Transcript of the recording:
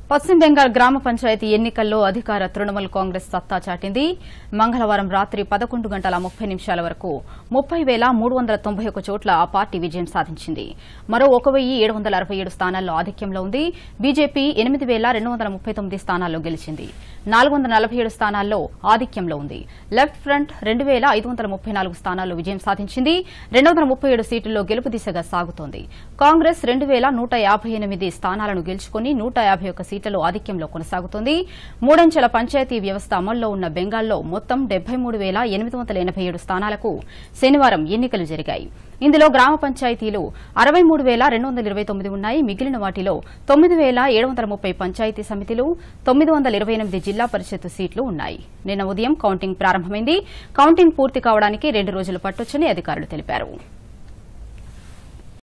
పశ్చిమ బెంగాల్ గ్రామ పంచాయతీ ఎన్నికల్లో అధికార తృణమూల్ కాంగ్రెస్ సత్తా చాటింది మంగళవారం రాత్రి పదకొండు గంటల ముప్పై నిమిషాల వరకు ముప్పై వేల మూడు వందల తొంభై ఒక చోట్ల ఆ పార్టీ విజయం సాధించింది మరో ఒక వెయ్యి ఏడు వందల అరవై ఏడు స్థానాల్లో ఆధిక్యంలో ఉంది బీజేపీ ఎనిమిది వేల రెండు వందల ముప్పై తొమ్మిది స్థానాల్లో గెలిచింది నాలుగు వందల నలభై ఏడు స్థానాల్లో ఆధిక్యంలో ఉంది లెఫ్ట్ ఫ్రంట్ రెండు వేల ఐదు వందల ముప్పై నాలుగు స్థానాల్లో విజయం సాధించింది రెండు వందల ముప్పై ఏడు సీట్లలో గెలుపు దిశగా సాగుతోంది కాంగ్రెస్ రెండు వేల నూట యాభై ఎనిమిది స్థానాలను గెలుచుకుని నూట యాభై ఒక్క సీట్లలో ఆధిక్యంలో కొనసాగుతోంది మూడంచెల పంచాయతీ వ్యవస్థ అమల్లో ఉన్న బెంగాల్లో మొత్తం డెబ్బై మూడు వేల ఎనిమిది వందల ఎనభై ఏడు స్థానాలకు శనివారం ఎన్నికలు జరిగాయి ఇందులో గ్రామ పంచాయతీలు అరవై మూడు వేల రెండు వందల ఇరవై తొమ్మిది ఉన్నాయి మిగిలిన వాటిలో తొమ్మిది వేల ఏడు వందల ముప్పై పంచాయతీ సమితిలు తొమ్మిది వందల ఇరవై ఎనిమిది జిల్లా పరిషత్ సీట్లు ఉన్నాయి నిన్న ఉదయం కౌంటింగ్ ప్రారంభమైంది కౌంటింగ్ పూర్తి కావడానికి రెండు రోజులు పట్టొచ్చని అధికారులు తెలిపారు